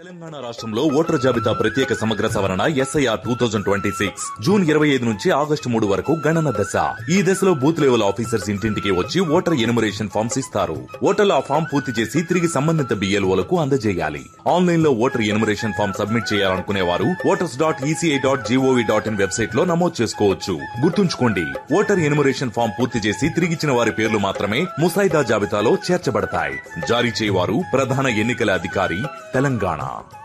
తెలంగాణ రాష్ట్రంలో ఓటర్ జాబితా ప్రత్యేక సమగ్ర సవరణ SIR two thousand twenty six June ఇరవై ఐదు నుంచి ఆగస్టు మూడు వరకు గణన దశ ఈ దశలో బూత్ లెవెల్ ఆఫీసర్స్ ఇంటింటికి వచ్చి ఓటర్ ఎనుమరేషన్ ఫామ్స్ ఇస్తారు ఓటర్లు ఆ ఫామ్ పూర్తి చేసి తిరిగి సంబంధిత బిఎల్ఓలకు అందజేయాలి ఆన్లైన్ లో ఓటర్ ఎనుమరేషన్ ఫామ్ సబ్మిట్ చేయాలనుకునే వారు voters dot ECI dot GOV dot in website లో నమోదు చేసుకోవచ్చు గుర్తుంచుకోండి ఓటర్ ఎనుమరేషన్ ఫామ్ పూర్తి చేసి తిరిగిచ్చిన వారి పేర్లు మాత్రమే ముసాయిదా జాబితాలో చేర్చబడతాయి జారీ చేయవారు ప్రధాన ఎన్నికల అధికారి తెలంగాణ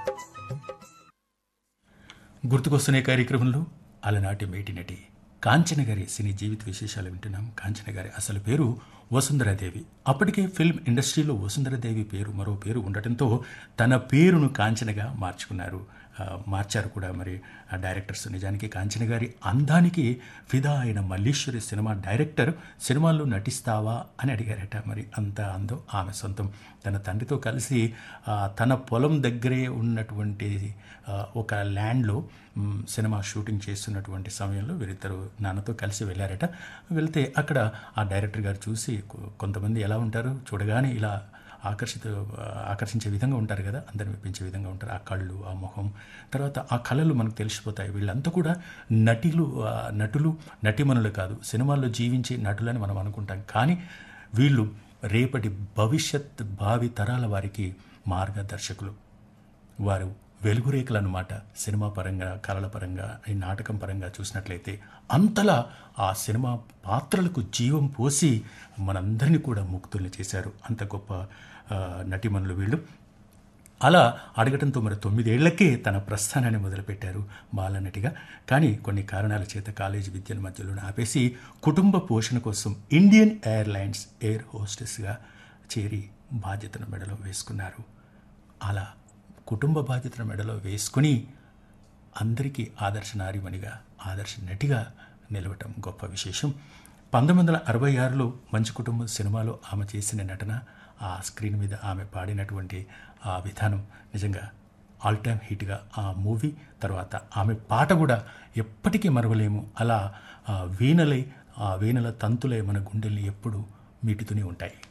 గుర్తుకొస్తున్న కార్యక్రమంలో అలనాటి మేటి నటి కాంచన గారి సినీ జీవిత విశేషాలు వింటున్నాం కాంచన గారి అసలు పేరు వసుంధరాదేవి అప్పటికే ఫిల్మ్ ఇండస్ట్రీలో వసుంధరాదేవి పేరు మరో పేరు ఉండటంతో తన పేరును కాంచనగా మార్చుకున్నారు ఆ, మార్చారు కూడా మరి ఆ డైరెక్టర్స్ నిజానికి కాంచన గారి అందానికి ఫిదా అయిన మల్లీశ్వరి సినిమా డైరెక్టర్ సినిమాల్లో నటిస్తావా అని అడిగారట మరి అంత అందం ఆమె సొంతం తన తండ్రితో కలిసి ఆ, తన పొలం దగ్గరే ఉన్నటువంటి ఆ, ఒక ల్యాండ్లో మ్, సినిమా షూటింగ్ చేస్తున్నటువంటి సమయంలో వీరిద్దరు నాన్నతో కలిసి వెళ్ళారట వెళ్తే అక్కడ ఆ డైరెక్టర్ గారు చూసి కొ- కొంతమంది ఎలా ఉంటారు చూడగానే ఇలా ఆకర్షిత ఆకర్షించే విధంగా ఉంటారు కదా అందరిని మెప్పించే విధంగా ఉంటారు ఆ కళ్ళు ఆ మొహం తర్వాత ఆ కళలు మనకు తెలిసిపోతాయి వీళ్ళంతా కూడా నటిలు ఆ, నటులు నటిమనులు కాదు సినిమాల్లో జీవించే నటులని మనం అనుకుంటాం కానీ వీళ్ళు రేపటి భవిష్యత్ భావి తరాల వారికి మార్గదర్శకులు వారు వెలుగురేఖలు అన్నమాట సినిమా పరంగా కళల పరంగా ఈ నాటకం పరంగా చూసినట్లయితే అంతలా ఆ సినిమా పాత్రలకు జీవం పోసి మనందరినీ కూడా ముక్తుల్ని చేశారు అంత గొప్ప ఆ, నటిమణులు వీళ్ళు అలా అడగటంతో మరి తొమ్మిదేళ్లకే తన ప్రస్థానాన్ని మొదలుపెట్టారు బాలనటిగా కానీ కొన్ని కారణాల చేత కాలేజీ విద్యను మధ్యలో ఆపేసి కుటుంబ పోషణ కోసం ఇండియన్ ఎయిర్లైన్స్ ఎయిర్ హోస్టెస్గా చేరి బాధ్యతను మెడలో వేసుకున్నారు అలా కుటుంబ బాధ్యతను మెడలో వేసుకుని అందరికీ ఆదర్శ నారిమణిగా ఆదర్శ నటిగా నిలవటం గొప్ప విశేషం పంతొమ్మిది వందల అరవై ఆరులో మంచి కుటుంబం సినిమాలో ఆమె చేసిన నటన ఆ స్క్రీన్ మీద ఆమె పాడినటువంటి ఆ విధానం నిజంగా ఆల్ టైమ్ హిట్గా ఆ మూవీ తర్వాత ఆమె పాట కూడా ఎప్పటికీ మరవలేము అలా ఆ వీణలై ఆ వీణల తంతులై మన గుండెల్ని ఎప్పుడు మీటుతూనే ఉంటాయి